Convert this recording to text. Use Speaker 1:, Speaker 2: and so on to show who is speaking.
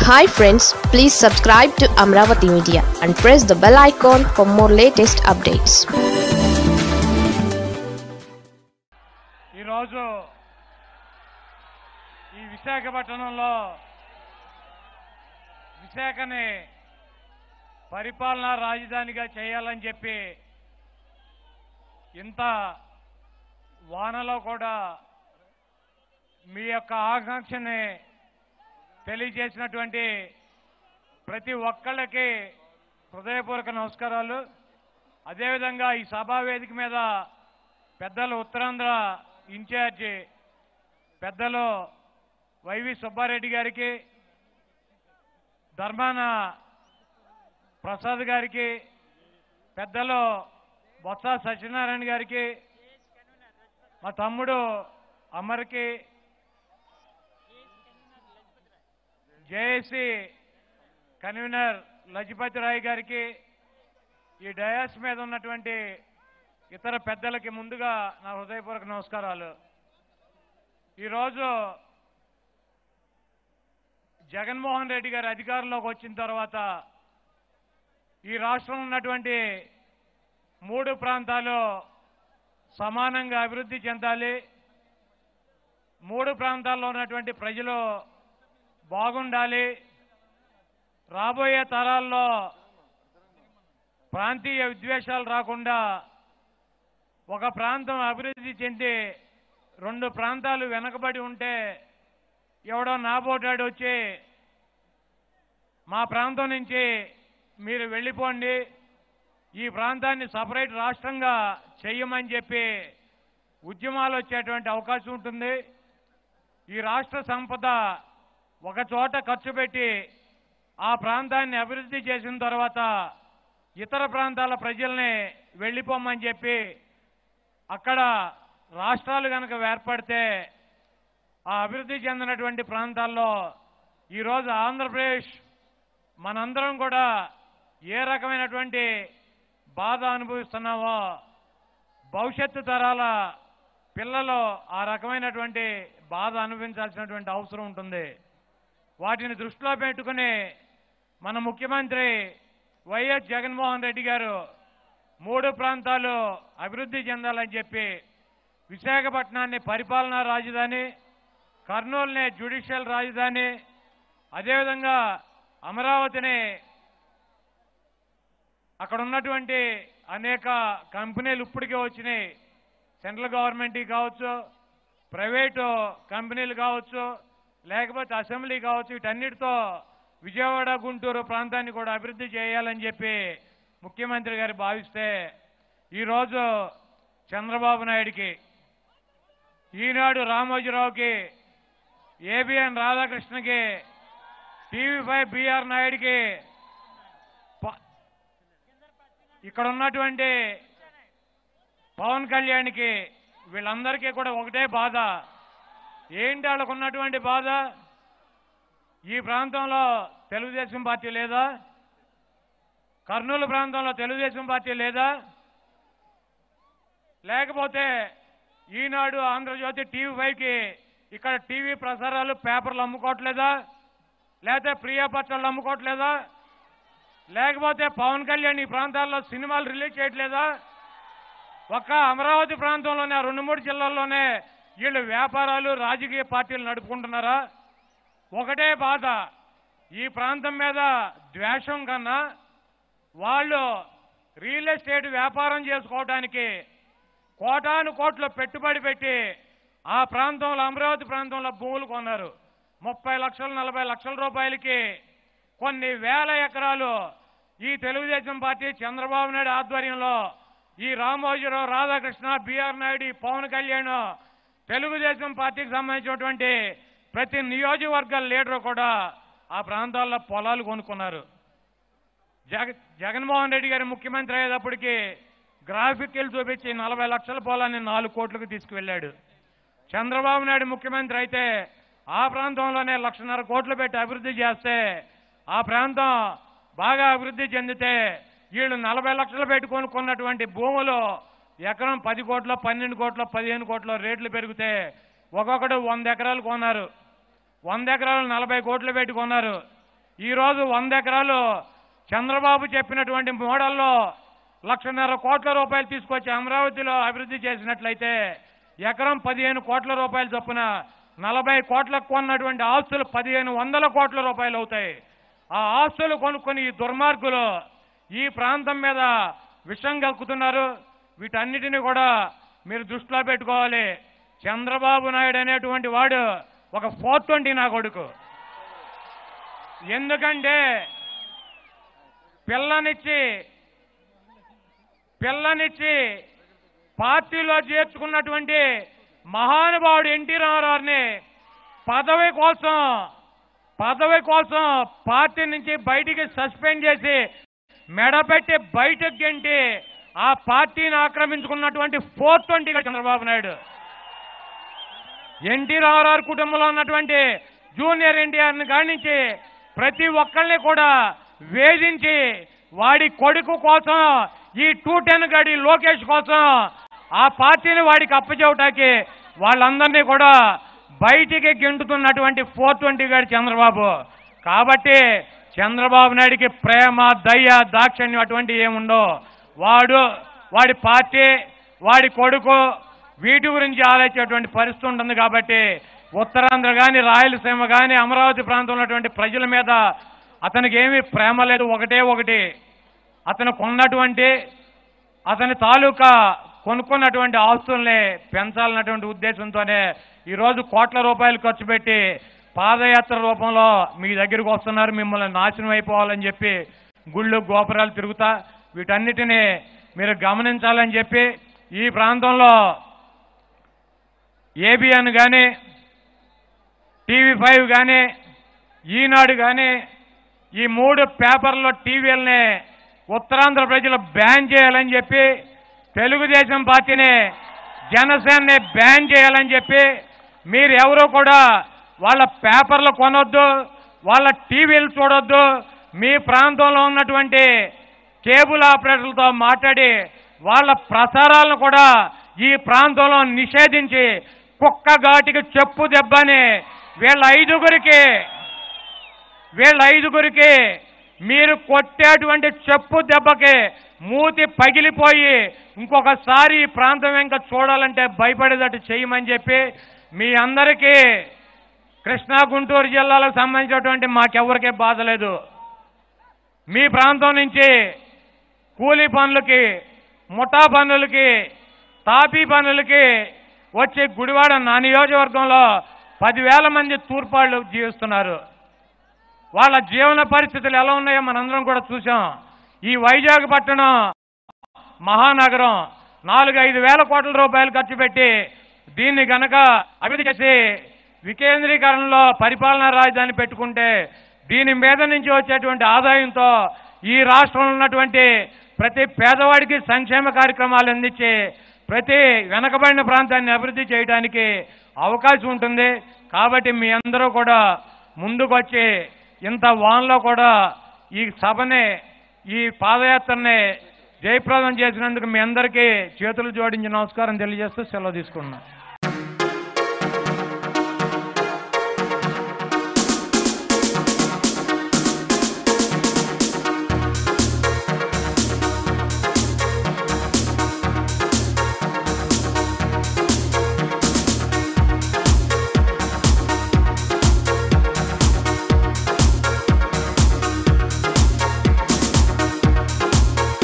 Speaker 1: hi friends please subscribe to Amaravati media and press the bell icon for more latest updates
Speaker 2: ఈరోజు ఈ విశాఖపట్నంలో విశాఖని పరిపాలనా రాజధానిగా చేయాలని చెప్పి ఇంత వానలో కూడా మీ యొక్క ఆకాంక్షని తెలియజేసినటువంటి ప్రతి ఒక్కళ్ళకి హృదయపూర్వక నమస్కారాలు అదేవిధంగా ఈ సభా వేదిక మీద పెద్దలు ఉత్తరాంధ్ర ఇన్ఛార్జి పెద్దలు వైవి సుబ్బారెడ్డి గారికి ధర్మాన ప్రసాద్ గారికి పెద్దలు బొత్స సత్యనారాయణ గారికి మా తమ్ముడు అమర్కి జేఏసీ కన్వీనర్ లజపతి రాయ్ గారికి ఈ డయాస్ మీద ఉన్నటువంటి ఇతర పెద్దలకి ముందుగా నా హృదయపూర్వక నమస్కారాలు ఈరోజు జగన్మోహన్ రెడ్డి గారు అధికారంలోకి వచ్చిన తర్వాత ఈ రాష్ట్రంలో ఉన్నటువంటి మూడు ప్రాంతాలు సమానంగా అభివృద్ధి చెందాలి మూడు ప్రాంతాల్లో ఉన్నటువంటి ప్రజలు బాగుండాలి రాబోయే తరాల్లో ప్రాంతీయ విద్వేషాలు రాకుండా ఒక ప్రాంతం అభివృద్ధి చెంది రెండు ప్రాంతాలు వెనకబడి ఉంటే ఎవడో నాబోటాడు వచ్చి మా ప్రాంతం నుంచి మీరు వెళ్ళిపోండి ఈ ప్రాంతాన్ని సపరేట్ రాష్ట్రంగా చెయ్యమని చెప్పి ఉద్యమాలు వచ్చేటువంటి అవకాశం ఉంటుంది ఈ రాష్ట్ర సంపద ఒక చోట ఖర్చు పెట్టి ఆ ప్రాంతాన్ని అభివృద్ధి చేసిన తర్వాత ఇతర ప్రాంతాల ప్రజల్ని వెళ్ళిపోమని చెప్పి అక్కడ రాష్ట్రాలు కనుక ఏర్పడితే ఆ అభివృద్ధి చెందినటువంటి ప్రాంతాల్లో ఈరోజు ఆంధ్రప్రదేశ్ మనందరం కూడా ఏ రకమైనటువంటి బాధ అనుభవిస్తున్నామో భవిష్యత్తు తరాల పిల్లలు ఆ రకమైనటువంటి బాధ అనుభవించాల్సినటువంటి అవసరం ఉంటుంది వాటిని దృష్టిలో పెట్టుకుని మన ముఖ్యమంత్రి వైఎస్ జగన్మోహన్ రెడ్డి గారు మూడు ప్రాంతాలు అభివృద్ధి చెందాలని చెప్పి విశాఖపట్నాన్ని పరిపాలనా రాజధాని కర్నూలుని జ్యుడిషియల్ రాజధాని అదేవిధంగా అమరావతిని అక్కడ ఉన్నటువంటి అనేక కంపెనీలు ఇప్పటికే వచ్చినాయి సెంట్రల్ గవర్నమెంట్ కావచ్చు ప్రైవేటు కంపెనీలు కావచ్చు లేకపోతే అసెంబ్లీ కావచ్చు వీటన్నిటితో విజయవాడ గుంటూరు ప్రాంతాన్ని కూడా అభివృద్ధి చేయాలని చెప్పి ముఖ్యమంత్రి గారు భావిస్తే ఈరోజు చంద్రబాబు నాయుడికి ఈనాడు రామోజీరావుకి ఏబిఎన్ రాధాకృష్ణకి టీవీ ఫైవ్ బిఆర్ నాయుడికి ప- ఇక్కడ ఉన్నటువంటి పవన్ కళ్యాణ్కి వీళ్ళందరికీ కూడా ఒకటే బాధ ఏంటి వాళ్ళకు ఉన్నటువంటి బాధ ఈ ప్రాంతంలో తెలుగుదేశం పార్టీ లేదా కర్నూలు ప్రాంతంలో తెలుగుదేశం పార్టీ లేదా లేకపోతే ఈనాడు ఆంధ్రజ్యోతి టీవీ ఫైవ్కి ఇక్కడ టీవీ ప్రసారాలు పేపర్లు అమ్ముకోవట్లేదా లేకపోతే ప్రియా పత్రాలు అమ్ముకోవట్లేదా లేకపోతే పవన్ కళ్యాణ్ ఈ ప్రాంతాల్లో సినిమాలు రిలీజ్ చేయట్లేదా ఒక్క అమరావతి ప్రాంతంలోనే ఆ రెండు మూడు జిల్లాల్లోనే వీళ్ళు వ్యాపారాలు రాజకీయ పార్టీలు నడుపుకుంటున్నారా ఒకటే బాధ ఈ ప్రాంతం మీద ద్వేషం కన్నా వాళ్ళు రియల్ ఎస్టేట్ వ్యాపారం చేసుకోవడానికి కోటాను కోట్ల పెట్టుబడి పెట్టి ఆ ప్రాంతంలో అమరావతి ప్రాంతంలో భూములు కొన్నారు ముప్పై లక్షలు నలభై లక్షల రూపాయలకి కొన్ని వేల ఎకరాలు ఈ తెలుగుదేశం పార్టీ చంద్రబాబు నాయుడు ఆధ్వర్యంలో ఈ రామోజీరావు రాధాకృష్ణ బిఆర్ నాయుడు ఈ పవన్ కళ్యాణ్ తెలుగుదేశం పార్టీకి సంబంధించినటువంటి ప్రతి నియోజకవర్గ లీడర్ కూడా ఆ ప్రాంతాల్లో పొలాలు కొనుక్కున్నారు జగ జగన్మోహన్ రెడ్డి గారి ముఖ్యమంత్రి అయ్యేటప్పటికి గ్రాఫిక్లు చూపించి నలభై లక్షల పొలాన్ని నాలుగు కోట్లకు తీసుకువెళ్ళాడు చంద్రబాబు నాయుడు ముఖ్యమంత్రి అయితే ఆ ప్రాంతంలోనే లక్షన్నర కోట్లు పెట్టి అభివృద్ధి చేస్తే ఆ ప్రాంతం బాగా అభివృద్ధి చెందితే వీళ్ళు నలభై లక్షలు పెట్టి కొనుక్కున్నటువంటి భూములు ఎకరం పది కోట్ల పన్నెండు కోట్ల పదిహేను కోట్ల రేట్లు పెరిగితే ఒక్కొక్కడు వంద ఎకరాలు కొన్నారు వంద ఎకరాలు నలభై కోట్లు పెట్టి కొన్నారు ఈరోజు వంద ఎకరాలు చంద్రబాబు చెప్పినటువంటి మోడల్లో లక్షన్నర కోట్ల రూపాయలు తీసుకొచ్చి అమరావతిలో అభివృద్ధి చేసినట్లయితే ఎకరం పదిహేను కోట్ల రూపాయలు చొప్పున నలభై కోట్లకు కొన్నటువంటి ఆస్తులు పదిహేను వందల కోట్ల రూపాయలు అవుతాయి ఆ ఆస్తులు కొనుక్కొని ఈ దుర్మార్గులు ఈ ప్రాంతం మీద విషం కలుపుతున్నారు వీటన్నిటిని కూడా మీరు దృష్టిలో పెట్టుకోవాలి చంద్రబాబు నాయుడు అనేటువంటి వాడు ఒక ఫోర్ ట్వంటీ నా కొడుకు ఎందుకంటే పిల్లనిచ్చి పిల్లనిచ్చి పార్టీలో చేర్చుకున్నటువంటి మహానుభావుడు ఎన్టీ రామారావుని పదవి కోసం పదవి కోసం పార్టీ నుంచి బయటికి సస్పెండ్ చేసి మెడపెట్టి బయటకు గెంటి ఆ పార్టీని ఆక్రమించుకున్నటువంటి ఫోర్ ట్వంటీగా చంద్రబాబు నాయుడు ఎన్టీ రామారావు కుటుంబంలో ఉన్నటువంటి జూనియర్ ఎన్టీఆర్ని కానించి ప్రతి ఒక్కళ్ళని కూడా వేధించి వాడి కొడుకు కోసం ఈ టూ టెన్ గడి లోకేష్ కోసం ఆ పార్టీని వాడికి అప్పచెవటానికి వాళ్ళందరినీ కూడా బయటికి గెంటుతున్నటువంటి ఫోర్ ట్వంటీ గాడి చంద్రబాబు కాబట్టి చంద్రబాబు నాయుడికి ప్రేమ దయ దాక్షణ్యం అటువంటి ఏముండో వాడు వాడి పార్టీ వాడి కొడుకు వీటి గురించి ఆలోచించేటువంటి పరిస్థితి ఉంటుంది కాబట్టి ఉత్తరాంధ్ర కానీ రాయలసీమ కానీ అమరావతి ప్రాంతంలో ఉన్నటువంటి ప్రజల మీద అతనికి ఏమీ ప్రేమ లేదు ఒకటే ఒకటి అతను కొన్నటువంటి అతని తాలూకా కొనుక్కున్నటువంటి ఆస్తుల్ని పెంచాలన్నటువంటి ఉద్దేశంతోనే ఈరోజు కోట్ల రూపాయలు ఖర్చు పెట్టి పాదయాత్ర రూపంలో మీ దగ్గరికి వస్తున్నారు మిమ్మల్ని నాశనం అయిపోవాలని చెప్పి గుళ్ళు గోపురాలు తిరుగుతా వీటన్నిటిని మీరు గమనించాలని చెప్పి ఈ ప్రాంతంలో ఏబిఎన్ కానీ టీవీ ఫైవ్ కానీ ఈనాడు కానీ ఈ మూడు పేపర్లో టీవీలని ఉత్తరాంధ్ర ప్రజలు బ్యాన్ చేయాలని చెప్పి తెలుగుదేశం పార్టీని జనసేనని బ్యాన్ చేయాలని చెప్పి మీరు ఎవరు కూడా వాళ్ళ పేపర్లు కొనొద్దు వాళ్ళ టీవీలు చూడొద్దు మీ ప్రాంతంలో ఉన్నటువంటి కేబుల్ ఆపరేటర్లతో మాట్లాడి వాళ్ళ ప్రసారాలను కూడా ఈ ప్రాంతంలో నిషేధించి కుక్క ఘాటికి చెప్పు దెబ్బని వీళ్ళ ఐదుగురికి వీళ్ళ ఐదుగురికి మీరు కొట్టేటువంటి చెప్పు దెబ్బకి మూతి పగిలిపోయి ఇంకొకసారి ఈ ప్రాంతం ఇంకా చూడాలంటే భయపడేటట్టు చేయమని చెప్పి మీ అందరికీ కృష్ణా గుంటూరు జిల్లాలకు సంబంధించినటువంటి మాకెవరికే బాధ లేదు మీ ప్రాంతం నుంచి కూలీ పనులకి ముఠా పనులకి తాపీ పనులకి వచ్చి గుడివాడ నా నియోజకవర్గంలో పదివేల మంది తూర్పాళ్ళు జీవిస్తున్నారు వాళ్ళ జీవన పరిస్థితులు ఎలా ఉన్నాయో మనందరం కూడా చూసాం ఈ వైజాగ్ పట్టణం మహానగరం నాలుగు ఐదు వేల కోట్ల రూపాయలు ఖర్చు పెట్టి దీన్ని గనక అభివృద్ధి చేసి వికేంద్రీకరణలో పరిపాలనా రాజధాని పెట్టుకుంటే దీని మీద నుంచి వచ్చేటువంటి ఆదాయంతో ఈ రాష్ట్రంలో ఉన్నటువంటి ప్రతి పేదవాడికి సంక్షేమ కార్యక్రమాలు అందించి ప్రతి వెనకబడిన ప్రాంతాన్ని అభివృద్ధి చేయడానికి అవకాశం ఉంటుంది కాబట్టి మీ అందరూ కూడా ముందుకొచ్చి ఇంత వాన్లో కూడా ఈ సభని ఈ పాదయాత్రని జయప్రదం చేసినందుకు మీ అందరికీ చేతులు జోడించి నమస్కారం తెలియజేస్తూ సెలవు తీసుకున్నాను